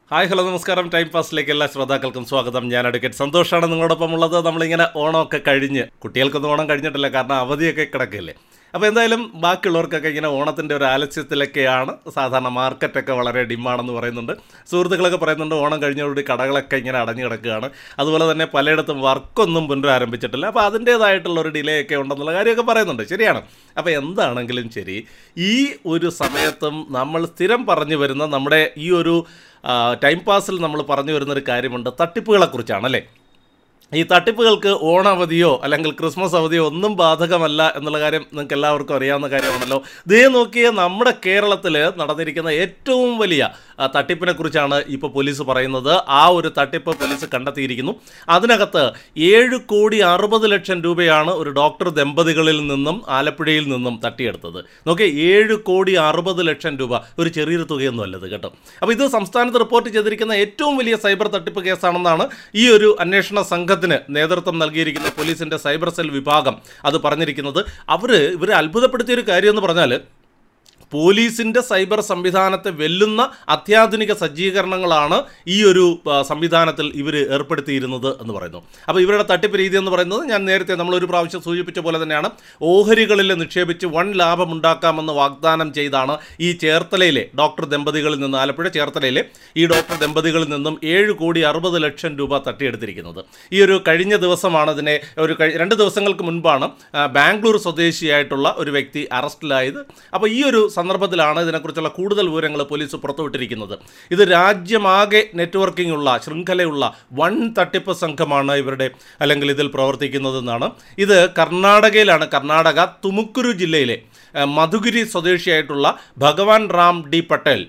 hi hello നമസ്കാരം time പാസിലേക്ക് എല്ലാ ശ്രോതാക്കൾക്കും സ്വാഗതം ഞാൻ അഡ്വക്കേറ്റ് സന്തോഷാണ് നിങ്ങളോടൊപ്പം ഉള്ളത് നമ്മളിങ്ങനെ ഓണമൊക്കെ കഴിഞ്ഞ് കുട്ടികൾക്കൊന്നും ഓണം കഴിഞ്ഞിട്ടില്ല കാരണം അവധിയൊക്കെ കിടക്കില്ലേ അപ്പോൾ എന്തായാലും ബാക്കിയുള്ളവർക്കൊക്കെ ഇങ്ങനെ ഓണത്തിൻ്റെ ഒരു ആലസ്യത്തിലൊക്കെയാണ് സാധാരണ മാർക്കറ്റൊക്കെ വളരെ ഡിമാണെന്ന് പറയുന്നുണ്ട് സുഹൃത്തുക്കളൊക്കെ പറയുന്നുണ്ട് ഓണം കഴിഞ്ഞതോടുകൂടി കടകളൊക്കെ ഇങ്ങനെ അടഞ്ഞു കിടക്കുകയാണ് അതുപോലെ തന്നെ പലയിടത്തും വർക്കൊന്നും പുനരാരംഭിച്ചിട്ടില്ല അപ്പോൾ അതിൻ്റേതായിട്ടുള്ള ഒരു ഡിലേ ഒക്കെ ഉണ്ടെന്നുള്ള കാര്യമൊക്കെ പറയുന്നുണ്ട് ശരിയാണ് അപ്പോൾ എന്താണെങ്കിലും ശരി ഈ ഒരു സമയത്തും നമ്മൾ സ്ഥിരം പറഞ്ഞു വരുന്ന നമ്മുടെ ഈ ഒരു ആ, ടൈം പാസിൽ നമ്മൾ പറഞ്ഞു വരുന്നൊരു കാര്യമുണ്ട് തട്ടിപ്പുകളെക്കുറിച്ചാണ് അല്ലേ ഈ തട്ടിപ്പുകൾക്ക് ഓണാവധിയോ അല്ലെങ്കിൽ ക്രിസ്മസ് അവധിയോ ഒന്നും ബാധകമല്ല എന്നുള്ള കാര്യം നിങ്ങൾക്ക് എല്ലാവർക്കും അറിയാവുന്ന കാര്യമാണല്ലോ ദേ നോക്കിയ നമ്മുടെ കേരളത്തിൽ നടന്നിരിക്കുന്ന ഏറ്റവും വലിയ ആ, തട്ടിപ്പിനെ കുറിച്ചാണ് ഇപ്പോൾ പോലീസ് പറയുന്നത് ആ ഒരു തട്ടിപ്പ് പോലീസ് കണ്ടെത്തിയിരിക്കുന്നു അതിനകത്ത് ഏഴ് കോടി അറുപത് ലക്ഷം രൂപയാണ് ഒരു ഡോക്ടർ ദമ്പതികളിൽ നിന്നും ആലപ്പുഴയിൽ നിന്നും തട്ടിയെടുത്തത് നോക്കിയേ ഏഴ് കോടി അറുപത് ലക്ഷം രൂപ ഒരു ചെറിയൊരു തുകയൊന്നും അല്ലത് കേട്ടോ അപ്പോൾ ഇത് സംസ്ഥാനത്ത് റിപ്പോർട്ട് ചെയ്തിരിക്കുന്ന ഏറ്റവും വലിയ സൈബർ തട്ടിപ്പ് കേസാണെന്നാണ് ഈ ഒരു അന്വേഷണ സംഘത്തിന് നേതൃത്വം നൽകിയിരിക്കുന്ന പോലീസിന്റെ സൈബർ സെൽ വിഭാഗം അത് പറഞ്ഞിരിക്കുന്നത് അവർ ഇവരെ അത്ഭുതപ്പെടുത്തിയ ഒരു കാര്യം എന്ന് പറഞ്ഞാൽ പോലീസിന്റെ സൈബർ സംവിധാനത്തെ വെല്ലുന്ന അത്യാധുനിക സജ്ജീകരണങ്ങളാണ് ഈ ഒരു ആ, സംവിധാനത്തിൽ ഇവർ ഏർപ്പെടുത്തിയിരുന്നത് എന്ന് പറയുന്നു അപ്പോൾ ഇവരുടെ തട്ടിപ്പ് രീതി എന്ന് പറയുന്നത് ഞാൻ നേരത്തെ നമ്മൾ ഒരു പ്രാവശ്യം സൂചിപ്പിച്ച പോലെ തന്നെയാണ് ഓഹരികളിൽ നിക്ഷേപിച്ച് വൻ ലാഭമുണ്ടാക്കാമെന്ന് വാഗ്ദാനം ചെയ്താണ് ഈ ചേർത്തലയിലെ ഡോക്ടർ ദമ്പതികളിൽ നിന്ന് ആലപ്പുഴ ചേർത്തലയിലെ ഈ ഡോക്ടർ ദമ്പതികളിൽ നിന്നും ഏഴ് കോടി അറുപത് ലക്ഷം രൂപ തട്ടിയെടുത്തിരിക്കുന്നത് ഈ ഒരു കഴിഞ്ഞ ദിവസമാണ് ഇതിനെ ഒരു കഴി- രണ്ട് ദിവസങ്ങൾക്ക് മുൻപാണ് ആ, ബാംഗ്ലൂർ സ്വദേശിയായിട്ടുള്ള ഒരു വ്യക്തി അറസ്റ്റിലായത് അപ്പോൾ ഈ ഒരു സന്ദർഭത്തിലാണ് ഇതിനെക്കുറിച്ചുള്ള കൂടുതൽ വിവരങ്ങൾ പോലീസ് പുറത്തുവിട്ടിരിക്കുന്നത് ഇത് രാജ്യമാകെ നെറ്റ്വർക്കിംഗ് ഉള്ള ശൃംഖലയുള്ള വൺ തട്ടിപ്പ് സംഘമാണ് ഇവരുടെ അല്ലെങ്കിൽ ഇതിൽ പ്രവർത്തിക്കുന്നതെന്നാണ് ഇത് കർണാടകയിലാണ് കർണാടക തുമുക്കുരു ജില്ലയിലെ ആ, മധുഗിരി സ്വദേശിയായിട്ടുള്ള ഭഗവാൻ റാം ഡി പട്ടേൽ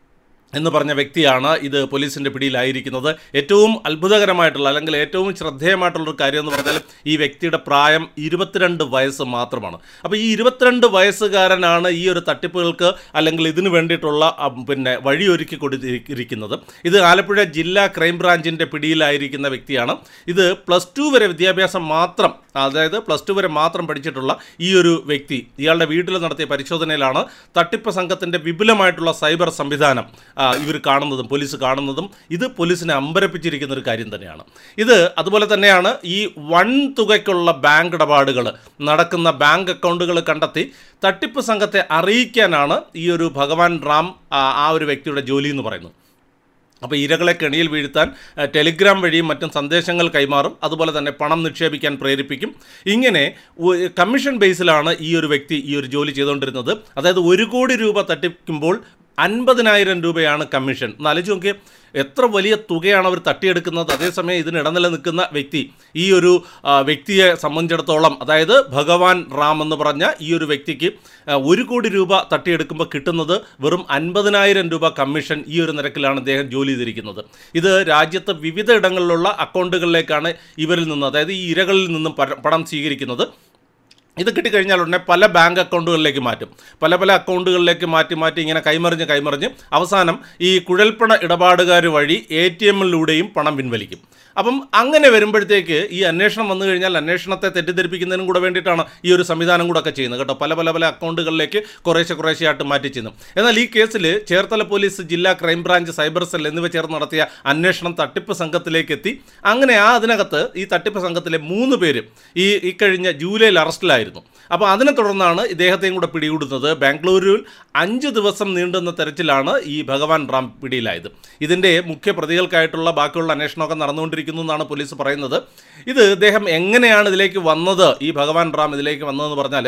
എന്ന് പറഞ്ഞ വ്യക്തിയാണ് ഇത് പോലീസിൻ്റെ പിടിയിലായിരിക്കുന്നത് ഏറ്റവും അത്ഭുതകരമായിട്ടുള്ള അല്ലെങ്കിൽ ഏറ്റവും ശ്രദ്ധേയമായിട്ടുള്ളൊരു കാര്യം എന്ന് പറഞ്ഞാൽ ഈ വ്യക്തിയുടെ പ്രായം ഇരുപത്തിരണ്ട് വയസ്സ് മാത്രമാണ് അപ്പോൾ ഈ ഇരുപത്തിരണ്ട് വയസ്സുകാരനാണ് ഈ ഒരു തട്ടിപ്പുകൾക്ക് അല്ലെങ്കിൽ ഇതിന് വേണ്ടിയിട്ടുള്ള ആ, പിന്നെ വഴിയൊരുക്കി കൊടുത്തിരിക്കുന്നത് ഇത് ആലപ്പുഴ ജില്ലാ ക്രൈംബ്രാഞ്ചിൻ്റെ പിടിയിലായിരിക്കുന്ന വ്യക്തിയാണ് ഇത് പ്ലസ് ടു വരെ വിദ്യാഭ്യാസം മാത്രം അതായത് പ്ലസ് ടു വരെ മാത്രം പഠിച്ചിട്ടുള്ള ഈ ഒരു വ്യക്തി ഇയാളുടെ വീട്ടിൽ നടത്തിയ പരിശോധനയിലാണ് തട്ടിപ്പ് സംഘത്തിൻ്റെ വിപുലമായിട്ടുള്ള സൈബർ സംവിധാനം ഇവർ കാണുന്നതും പോലീസ് കാണുന്നതും ഇത് പോലീസിനെ അമ്പരപ്പിച്ചിരിക്കുന്ന ഒരു കാര്യം തന്നെയാണ് ഇത് അതുപോലെ തന്നെയാണ് ഈ വൻ തുകയ്ക്കുള്ള ബാങ്ക് ഇടപാടുകൾ നടക്കുന്ന ബാങ്ക് അക്കൗണ്ടുകൾ കണ്ടെത്തി തട്ടിപ്പ് സംഘത്തെ അറിയിക്കാനാണ് ഈ ഒരു ഭഗവാൻ റാം ആ, ആ ഒരു വ്യക്തിയുടെ ജോലി എന്ന് പറയുന്നത് അപ്പോൾ ഇരകളെ കെണിയിൽ വീഴ്ത്താൻ അഹ്, ടെലിഗ്രാം വഴിയും മറ്റും സന്ദേശങ്ങൾ കൈമാറും അതുപോലെ തന്നെ പണം നിക്ഷേപിക്കാൻ പ്രേരിപ്പിക്കും ഇങ്ങനെ ഒ- കമ്മീഷൻ ബേസിലാണ് ഈ ഒരു വ്യക്തി ഈ ഒരു ജോലി ചെയ്തുകൊണ്ടിരുന്നത് അതായത് ഒരു കോടി രൂപ തട്ടിക്കുമ്പോൾ അൻപതിനായിരം രൂപയാണ് കമ്മീഷൻ ഒന്ന് ആലോചിച്ച് നോക്കിയേ എത്ര വലിയ തുകയാണ് അവർ തട്ടിയെടുക്കുന്നത് അതേസമയം ഇതിന് ഇടനില നിൽക്കുന്ന വ്യക്തി ഈ ഒരു ആ, വ്യക്തിയെ സംബന്ധിച്ചിടത്തോളം അതായത് ഭഗവാൻ റാം എന്ന് പറഞ്ഞ ഈ ഒരു വ്യക്തിക്ക് ആ, ഒരു കോടി രൂപ തട്ടിയെടുക്കുമ്പോൾ കിട്ടുന്നത് വെറും അൻപതിനായിരം രൂപ കമ്മീഷൻ ഈ ഒരു നിരക്കിലാണ് അദ്ദേഹം ജോലി ചെയ്തിരിക്കുന്നത് ഇത് രാജ്യത്ത് വിവിധ ഇടങ്ങളിലുള്ള അക്കൗണ്ടുകളിലേക്കാണ് ഇവരിൽ നിന്ന് അതായത് ഈ ഇരകളിൽ നിന്നും പര- പണം സ്വീകരിക്കുന്നത് ഇത് കിട്ടിക്കഴിഞ്ഞാൽ ഉടനെ പല ബാങ്ക് അക്കൗണ്ടുകളിലേക്ക് മാറ്റും പല പല അക്കൗണ്ടുകളിലേക്ക് മാറ്റി മാറ്റി ഇങ്ങനെ കൈമറിഞ്ഞ് കൈമറിഞ്ഞ് അവസാനം ഈ കുഴൽപ്പണ ഇടപാടുകാർ വഴി എ ടി എമ്മിലൂടെയും പണം പിൻവലിക്കും അപ്പം അങ്ങനെ വരുമ്പോഴത്തേക്ക് ഈ അന്വേഷണം വന്നു കഴിഞ്ഞാൽ അന്വേഷണത്തെ തെറ്റിദ്ധരിപ്പിക്കുന്നതിനും കൂടെ വേണ്ടിയിട്ടാണ് ഈ ഒരു സംവിധാനം കൂടെ ഒക്കെ ചെയ്യുന്നത് കേട്ടോ പല പല പല അക്കൗണ്ടുകളിലേക്ക് കുറേശ്ശെ കുറേശ്ശെയായിട്ട് മാറ്റി ചെയ്യുന്നു എന്നാൽ ഈ കേസിൽ ചേർത്തല പോലീസ് ജില്ലാ ക്രൈംബ്രാഞ്ച് സൈബർ സെൽ എന്നിവ ചേർന്ന് നടത്തിയ അന്വേഷണം തട്ടിപ്പ് സംഘത്തിലേക്ക് എത്തി അങ്ങനെ ആ അതിനകത്ത് ഈ തട്ടിപ്പ് സംഘത്തിലെ മൂന്ന് പേര് ഈ ഇക്കഴിഞ്ഞ ജൂലൈയിൽ അറസ്റ്റിലായിരുന്നു അപ്പോൾ അതിനെ തുടർന്നാണ് ഇദ്ദേഹത്തെയും കൂടെ പിടികൂടുന്നത് ബാംഗ്ലൂരിൽ അഞ്ച് ദിവസം നീണ്ടുന്ന തെരച്ചിലാണ് ഈ ഭഗവാൻ റാം പിടിയിലായത് ഇതിൻ്റെ മുഖ്യ പ്രതികൾക്കായിട്ടുള്ള ബാക്കിയുള്ള അന്വേഷണമൊക്കെ നടന്നുകൊണ്ടിരിക്കുന്നു എന്നാണ് പോലീസ് പറയുന്നത് ഇത് ഇദ്ദേഹം എങ്ങനെയാണ് ഇതിലേക്ക് വന്നത് ഈ ഭഗവാൻ റാം ഇതിലേക്ക് വന്നതെന്ന് പറഞ്ഞാൽ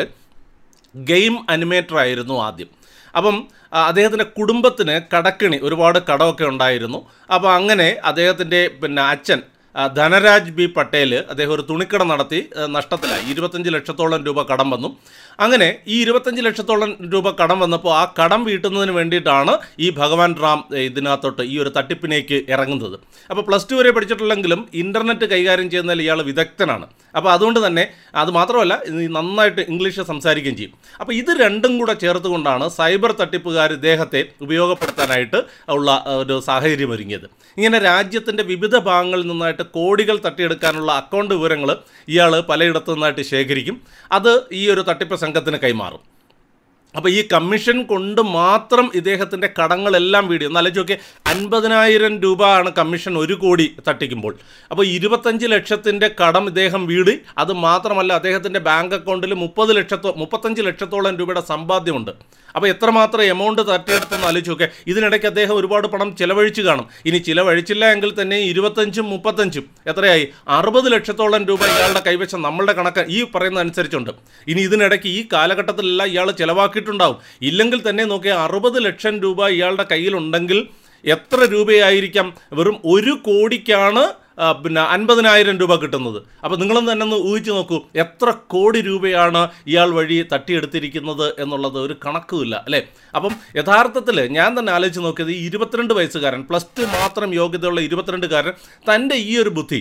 ഗെയിം അനിമേറ്റർ ആയിരുന്നു ആദ്യം അപ്പം ആ, അദ്ദേഹത്തിൻ്റെ കുടുംബത്തിന് കടക്കിണി ഒരുപാട് കടമൊക്കെ ഉണ്ടായിരുന്നു അപ്പോൾ അങ്ങനെ അദ്ദേഹത്തിൻ്റെ പിന്നെ അച്ഛൻ ആ, ധനരാജ് ബി പട്ടേൽ അദ്ദേഹം ഒരു തുണിക്കട നടത്തി ആ, നഷ്ടത്തിലായി ഇരുപത്തഞ്ച് ലക്ഷത്തോളം രൂപ കടം വന്നു അങ്ങനെ ഈ ഇരുപത്തഞ്ച് ലക്ഷത്തോളം രൂപ കടം വന്നപ്പോൾ ആ കടം വീട്ടുന്നതിന് വേണ്ടിയിട്ടാണ് ഈ ഭഗവാൻ റാം ഏ, ഇതിനകത്തോട്ട് ഈ ഒരു തട്ടിപ്പിനേക്ക് ഇറങ്ങുന്നത് അപ്പോൾ പ്ലസ് ടു വരെ പഠിച്ചിട്ടുള്ളെങ്കിലും ഇൻ്റർനെറ്റ് കൈകാര്യം ചെയ്യുന്നതിൽ ഇയാൾ വിദഗ്ധനാണ് അപ്പോൾ അതുകൊണ്ട് തന്നെ അത് മാത്രമല്ല ഇത് നന്നായിട്ട് ഇംഗ്ലീഷ് സംസാരിക്കുകയും ചെയ്യും അപ്പോൾ ഇത് രണ്ടും കൂടെ ചേർത്തുകൊണ്ടാണ് സൈബർ തട്ടിപ്പുകാർ ഇദ്ദേഹത്തെ ഉപയോഗപ്പെടുത്താനായിട്ട് ഉള്ള ആ, ഒരു സാഹചര്യം ഒരുങ്ങിയത് ഇങ്ങനെ രാജ്യത്തിൻ്റെ വിവിധ ഭാഗങ്ങളിൽ നിന്നായിട്ട് കോടികൾ തട്ടിയെടുക്കാനുള്ള അക്കൗണ്ട് വിവരങ്ങൾ ഇയാൾ പലയിടത്തു നിന്നായിട്ട് ശേഖരിക്കും അത് ഈ ഒരു തട്ടിപ്പ് സംഘത്തിന് കൈമാറും അപ്പോൾ ഈ കമ്മീഷൻ കൊണ്ട് മാത്രം ഇദ്ദേഹത്തിൻ്റെ കടങ്ങളെല്ലാം വീടി ഒന്ന് ആലോചിച്ച് അൻപതിനായിരം രൂപ ആണ് കമ്മീഷൻ ഒരു കോടി തട്ടിക്കുമ്പോൾ അപ്പോൾ ഇരുപത്തഞ്ച് ലക്ഷത്തിൻ്റെ കടം ഇദ്ദേഹം വീടി അത് മാത്രമല്ല അദ്ദേഹത്തിൻ്റെ ബാങ്ക് അക്കൗണ്ടിൽ മുപ്പത് ലക്ഷത്തോ മുപ്പത്തഞ്ച് ലക്ഷത്തോളം രൂപയുടെ സമ്പാദ്യമുണ്ട് അപ്പോൾ എത്രമാത്രം എമൗണ്ട് തട്ടിയെടുത്തെന്ന് ആലോചിച്ച് നോക്കെ ഇതിനിടയ്ക്ക് അദ്ദേഹം ഒരുപാട് പണം ചിലവഴിച്ച് കാണും ഇനി ചിലവഴിച്ചില്ല എങ്കിൽ തന്നെ ഇരുപത്തഞ്ചും മുപ്പത്തഞ്ചും എത്രയായി അറുപത് ലക്ഷത്തോളം രൂപ ഇയാളുടെ കൈവശം നമ്മളുടെ കണക്ക് ഈ പറയുന്ന അനുസരിച്ചുണ്ട് ഇനി ഇതിനിടയ്ക്ക് ഈ കാലഘട്ടത്തിലെല്ലാം ഇയാൾ ചിലവാക്കിയിട്ടുണ്ടാവും ഇല്ലെങ്കിൽ തന്നെ നോക്കിയാൽ അറുപത് ലക്ഷം രൂപ ഇയാളുടെ കയ്യിലുണ്ടെങ്കിൽ എത്ര രൂപയായിരിക്കാം വെറും ഒരു കോടിക്കാണ് ആ, പിന്നെ അൻപതിനായിരം രൂപ കിട്ടുന്നത് അപ്പോൾ നിങ്ങളും തന്നെ ഒന്ന് ഊഹിച്ച് നോക്കൂ എത്ര കോടി രൂപയാണ് ഇയാൾ വഴി തട്ടിയെടുത്തിരിക്കുന്നത് എന്നുള്ളത് ഒരു കണക്കുമില്ല അല്ലേ അപ്പം യഥാർത്ഥത്തിൽ ഞാൻ തന്നെ ആലോചിച്ച് നോക്കിയത് ഈ ഇരുപത്തിരണ്ട് വയസ്സുകാരൻ പ്ലസ് ടു മാത്രം യോഗ്യതയുള്ള ഇരുപത്തിരണ്ടുകാരൻ തൻ്റെ ഈ ഒരു ബുദ്ധി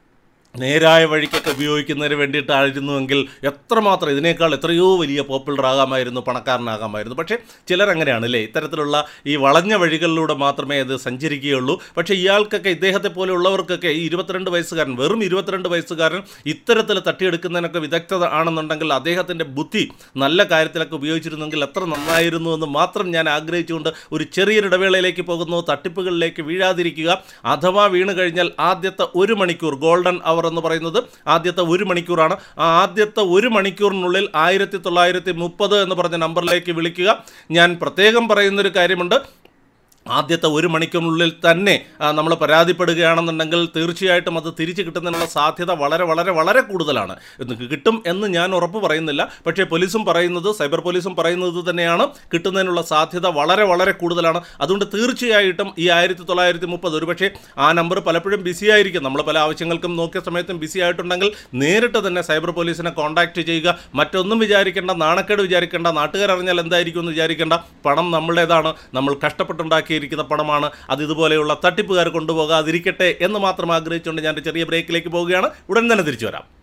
നേരായ വഴിക്കൊക്കെ ഉപയോഗിക്കുന്നതിന് വേണ്ടിയിട്ടായിരുന്നുവെങ്കിൽ എത്രമാത്രം ഇതിനേക്കാൾ എത്രയോ വലിയ പോപ്പുലർ ആകാമായിരുന്നു പണക്കാരനാകാമായിരുന്നു പക്ഷേ ചിലരങ്ങനെയാണ് അല്ലേ ഇത്തരത്തിലുള്ള ഈ വളഞ്ഞ വഴികളിലൂടെ മാത്രമേ അത് സഞ്ചരിക്കുകയുള്ളൂ പക്ഷേ ഇയാൾക്കൊക്കെ ഇദ്ദേഹത്തെ പോലെയുള്ളവർക്കൊക്കെ ഈ ഇരുപത്തിരണ്ട് വയസ്സുകാരൻ വെറും ഇരുപത്തിരണ്ട് വയസ്സുകാരൻ ഇത്തരത്തിൽ തട്ടിയെടുക്കുന്നതിനൊക്കെ വിദഗ്ധത ആണെന്നുണ്ടെങ്കിൽ അദ്ദേഹത്തിൻ്റെ ബുദ്ധി നല്ല കാര്യത്തിലൊക്കെ ഉപയോഗിച്ചിരുന്നെങ്കിൽ എത്ര നന്നായിരുന്നു എന്ന് മാത്രം ഞാൻ ആഗ്രഹിച്ചുകൊണ്ട് ഒരു ചെറിയൊരു ഇടവേളയിലേക്ക് പോകുന്നു തട്ടിപ്പുകളിലേക്ക് വീഴാതിരിക്കുക അഥവാ വീണ് കഴിഞ്ഞാൽ ആദ്യത്തെ ഒരു മണിക്കൂർ ഗോൾഡൻ അവർ എന്ന് പറയുന്നത് ആദ്യത്തെ ഒരു മണിക്കൂറാണ് ആ ആദ്യത്തെ ഒരു മണിക്കൂറിനുള്ളിൽ ആയിരത്തി തൊള്ളായിരത്തി മുപ്പത് എന്ന് പറഞ്ഞ നമ്പറിലേക്ക് വിളിക്കുക ഞാൻ പ്രത്യേകം പറയുന്നൊരു കാര്യമുണ്ട് ആദ്യത്തെ ഒരു മണിക്കൂറിനുള്ളിൽ തന്നെ നമ്മൾ പരാതിപ്പെടുകയാണെന്നുണ്ടെങ്കിൽ തീർച്ചയായിട്ടും അത് തിരിച്ചു കിട്ടുന്നതിനുള്ള സാധ്യത വളരെ വളരെ വളരെ കൂടുതലാണ് ഇത് കിട്ടും എന്ന് ഞാൻ ഉറപ്പ് പറയുന്നില്ല പക്ഷേ പോലീസും പറയുന്നത് സൈബർ പോലീസും പറയുന്നത് തന്നെയാണ് കിട്ടുന്നതിനുള്ള സാധ്യത വളരെ വളരെ കൂടുതലാണ് അതുകൊണ്ട് തീർച്ചയായിട്ടും ഈ ആയിരത്തി തൊള്ളായിരത്തി മുപ്പത് ഒരുപക്ഷെ ആ നമ്പർ പലപ്പോഴും ബിസി ആയിരിക്കും നമ്മൾ പല ആവശ്യങ്ങൾക്കും നോക്കിയ സമയത്തും ബിസി ആയിട്ടുണ്ടെങ്കിൽ നേരിട്ട് തന്നെ സൈബർ പോലീസിനെ കോൺടാക്ട് ചെയ്യുക മറ്റൊന്നും വിചാരിക്കേണ്ട നാണക്കേട് വിചാരിക്കേണ്ട നാട്ടുകാരറിഞ്ഞാൽ എന്തായിരിക്കും എന്ന് വിചാരിക്കേണ്ട പണം നമ്മളുടേതാണ് നമ്മൾ കഷ്ടപ്പെട്ടുണ്ടാക്കിയിരിക്കുന്ന പണമാണ് അത് ഇതുപോലെയുള്ള തട്ടിപ്പുകാർ കൊണ്ടുപോകാതിരിക്കട്ടെ എന്ന് മാത്രം ആഗ്രഹിച്ചുകൊണ്ട് ഞാൻ ഒരു ചെറിയ ബ്രേക്കിലേക്ക് പോവുകയാണ് ഉടൻ തന്നെ തിരിച്ചു വരാം